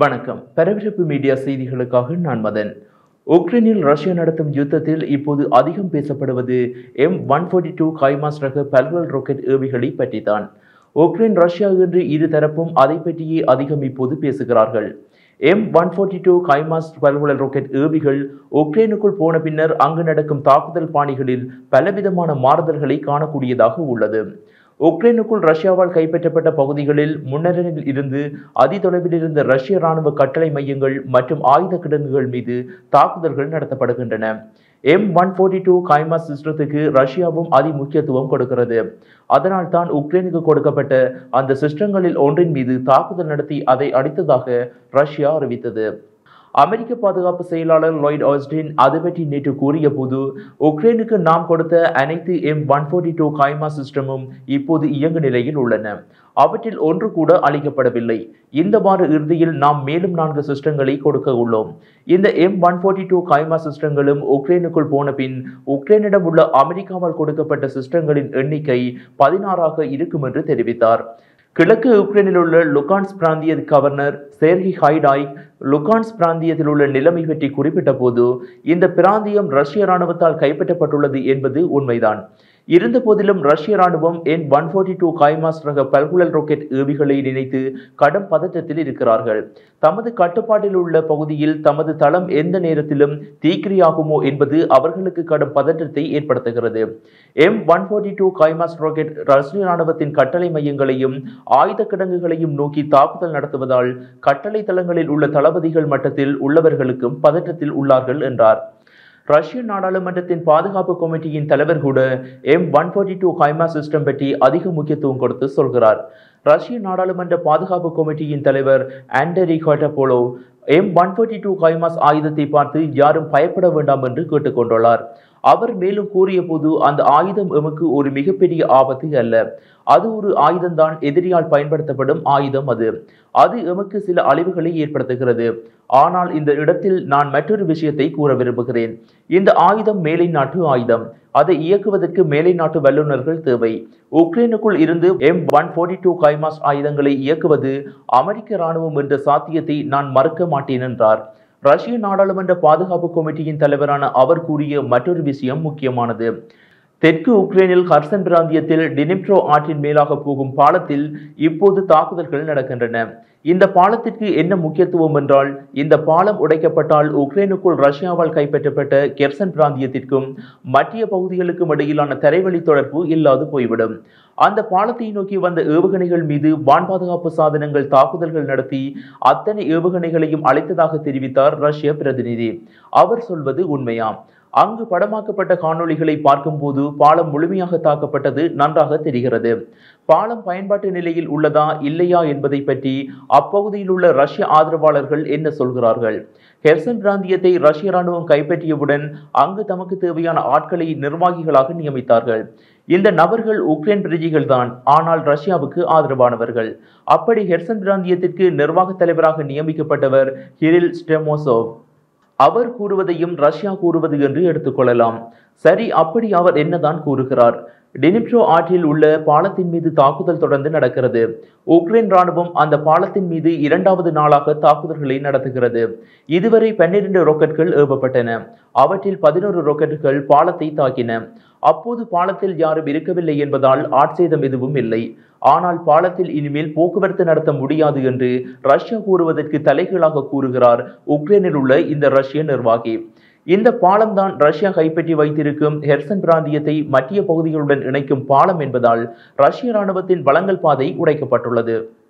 வணக்கம் பரபரப்பு மீடியா செய்திகளுக்காக நான் மதன் உக்ரைனில் ரஷ்யா நடத்தும் யுத்தத்தில் இப்போது அதிகம் பேசப்படுவது M one forty two HIMARS ரக பல்வல் ராக்கெட் ஏவிகளை பற்றித்தான் உக்ரைன் ரஷ்யா என்று இரு தரப்பும் அதை பற்றியே அதிகம் இப்போது பேசுகிறார்கள் M one forty two HIMARS பல்வல் ராக்கெட் ஏவிகள் உக்ரைனுக்குள் போன பின்னர் அங்கு நடக்கும் தாக்குதல் பாணிகளில் பலவிதமான மாறுதல்களை காணக்கூடியதாக உள்ளது உக்ரைனுக்குள் ரஷ்யாவால் கைப்பற்றப்பட்ட பகுதிகளில் முன்னரில் இருந்து அதிதொலைவில் இருந்த ரஷ்ய ராணுவ கட்டளை மையங்கள் மற்றும் ஆயுத கிடங்குகள் மீது தாக்குதல்கள் நடத்தப்படுகின்றன M one forty two HIMARS சிஸ்டத்துக்கு ரஷ்யாவும் அதி முக்கியத்துவம் கொடுக்கிறது அதனால் தான் உக்ரைனுக்கு கொடுக்கப்பட்ட அந்த சிஸ்டங்களில் ஒன்றின் மீது தாக்குதல் நடத்தி அதை அடித்ததாக ரஷ்யா அறிவித்தது அமெரிக்க பாதுகாப்பு செயலாளர் லாய்ட் ஆஸ்டின் அது பற்றி நேற்று கூறிய போது உக்ரைனுக்கு நாம் கொடுத்த அனைத்து எம் ஒன் ஃபோர்ட்டி டூ கைமா சிஸ்டமும் இப்போது இயங்கு நிலையில் உள்ளன அவற்றில் ஒன்று கூட அளிக்கப்படவில்லை இந்த வார இறுதியில் நாம் மேலும் நான்கு சிஸ்டங்களை கொடுக்க உள்ளோம் இந்த எம் ஒன் ஃபோர்ட்டி டூ கைமா சிஸ்டங்களும் உக்ரைனுக்குள் போன பின் உக்ரைனிடம் உள்ள அமெரிக்காவால் கொடுக்கப்பட்ட சிஸ்டங்களின் எண்ணிக்கை பதினாறாக இருக்கும் என்று தெரிவித்தார் கிழக்கு உக்ரைனில் உள்ள லுகான்ஸ் பிராந்திய கவர்னர் சேர்கி ஹைடாய் லுகான்ஸ் பிராந்தியத்தில் உள்ள நிலைமை பற்றி குறிப்பிட்ட போது இந்த பிராந்தியம் ரஷ்ய ராணுவத்தால் கைப்பற்றப்பட்டுள்ளது என்பது உண்மைதான் இருந்த போதிலும் ரஷ்ய ராணுவம் M one forty two HIMARS ரக பல்குழல் ராக்கெட் ஏவிகளை நினைத்து கடும் பதற்றத்தில் இருக்கிறார்கள் தமது கட்டுப்பாட்டில் உள்ள பகுதியில் தமது தளம் எந்த நேரத்திலும் தீக்கிரியாகுமோ என்பது அவர்களுக்கு கடும் பதற்றத்தை ஏற்படுத்துகிறது M one forty two HIMARS rocket ரஷ்ய ராணுவத்தின் கட்டளை மையங்களையும் ஆயுத கிடங்குகளையும் நோக்கி தாக்குதல் நடத்துவதால் கட்டளை தளங்களில் உள்ள தளபதிகள் மட்டத்தில் உள்ளவர்களுக்கும் பதற்றத்தில் உள்ளார்கள் என்றார் ரஷ்ய நாடாளுமன்றத்தின் பாதுகாப்பு கமிட்டியின் தலைவர் கூட எம் ஒன் ஃபோர்ட்டி டூ ஹைமா சிஸ்டம் பற்றி அதிக முக்கியத்துவம் கொடுத்து சொல்கிறார் ரஷ்ய நாடாளுமன்ற பாதுகாப்பு கமிட்டியின் தலைவர் Andrei Kartapolov M one forty two HIMARS ஆயுதத்தை பார்த்து யாரும் பயப்பட வேண்டாம் என்று கேட்டுக்கொண்டுள்ளார் அவர் மேலும் கூறிய போது அந்த ஆயுதம் எமக்கு ஒரு மிகப்பெரிய ஆபத்து அல்ல அது ஒரு ஆயுதம்தான் எதிரியால் பயன்படுத்தப்படும் ஆயுதம் அது அது எமக்கு சில அழிவுகளை ஏற்படுத்துகிறது ஆனால் இந்த இடத்தில் நான் மற்றொரு விஷயத்தை கூற விரும்புகிறேன் இந்த ஆயுதம் மேலை நாட்டு ஆயுதம் அதை இயக்குவதற்கு மேலை நாட்டு வல்லுநர்கள் தேவை உக்ரைனுக்குள் இருந்து M one forty two HIMARS ஆயுதங்களை இயக்குவது அமெரிக்க ராணுவம் என்ற சாத்தியத்தை நான் மறுக்க மாட்டேன் என்றார் ரஷ்ய நாடாளுமன்ற பாதுகாப்பு கமிட்டியின் தலைவரான அவர் கூறிய மற்றொரு விஷயம் முக்கியமானது தெற்கு உக்ரைனில் ஹர்சன் பிராந்தியத்தில் டினிப்ரோ ஆற்றின் மேலாக போகும் பாலத்தில் இப்போது தாக்குதல்கள் நடக்கின்றன இந்த பாலத்திற்கு என்ன முக்கியத்துவம் என்றால் இந்த பாலம் உடைக்கப்பட்டால் உக்ரைனுக்குள் ரஷ்யாவால் கைப்பற்றப்பட்ட கெர்சன் பிராந்தியத்திற்கும் மத்திய பகுதிகளுக்கும் இடையிலான தரைவழி தொடர்பு இல்லாது போய்விடும் அந்த பாலத்தை நோக்கி வந்த ஏவுகணைகள் மீது வான் பாதுகாப்பு சாதனங்கள் தாக்குதல்கள் நடத்தி அத்தனை ஏவுகணைகளையும் அழைத்ததாக தெரிவித்தார் ரஷ்ய பிரதிநிதி அவர் சொல்வது உண்மையாம் அங்கு படமாக்கப்பட்ட காணொளிகளை பார்க்கும்போது பாலம் முழுமையாக தாக்கப்பட்டது நன்றாக தெரிகிறது பாலம் பயன்பாட்டு நிலையில் உள்ளதா இல்லையா என்பதை பற்றி அப்பகுதியில் உள்ள ரஷ்ய ஆதரவாளர்கள் என்ன சொல்கிறார்கள் ஹெர்சன் பிராந்தியத்தை ரஷ்ய ராணுவம் கைப்பற்றியவுடன் அங்கு தமக்கு தேவையான ஆட்களை நிர்வாகிகளாக நியமித்தார்கள் இந்த நபர்கள் உக்ரைன் பிரஜைகள் தான் ஆனால் ரஷ்யாவுக்கு ஆதரவானவர்கள் அப்படி ஹெர்சன் பிராந்தியத்திற்கு நிர்வாக தலைவராக நியமிக்கப்பட்டவர் ஹிரில் ஸ்டெமோசோவ் அவர் கூறுவதையும் ரஷ்யா கூறுவது என்று எடுத்துக்கொள்ளலாம் சரி அப்படி அவர் என்னதான் கூறுகிறார் டெனிப்ரோ ஆற்றில் உள்ள பாலத்தின் மீது தாக்குதல் தொடர்ந்து நடக்கிறது உக்ரைன் ராணுவம் அந்த பாலத்தின் மீது இரண்டாவது நாளாக தாக்குதல்களை நடத்துகிறது இதுவரை பன்னிரண்டு ராக்கெட்கள் ஏவப்பட்டன அவற்றில் பதினோரு ராக்கெட்டுகள் பாலத்தை தாக்கின அப்போது பாலத்தில் யாரும் இருக்கவில்லை என்பதால் ஆட்சேதம் எதுவும் இல்லை ஆனால் பாலத்தில் இனிமேல் போக்குவரத்து நடத்த முடியாது என்று ரஷ்யா கூறுவதற்கு தலைகீழாக கூறுகிறார் உக்ரைனில் உள்ள இந்த ரஷ்ய நிர்வாகி இந்த பாலம் தான் ரஷ்யா கைப்பற்றி வைத்திருக்கும் ஹெர்சன் பிராந்தியத்தை மத்திய பகுதிகளுடன் இணைக்கும் பாலம் என்பதால் ரஷ்ய ராணுவத்தின் வளங்கள் பாதை உடைக்கப்பட்டுள்ளது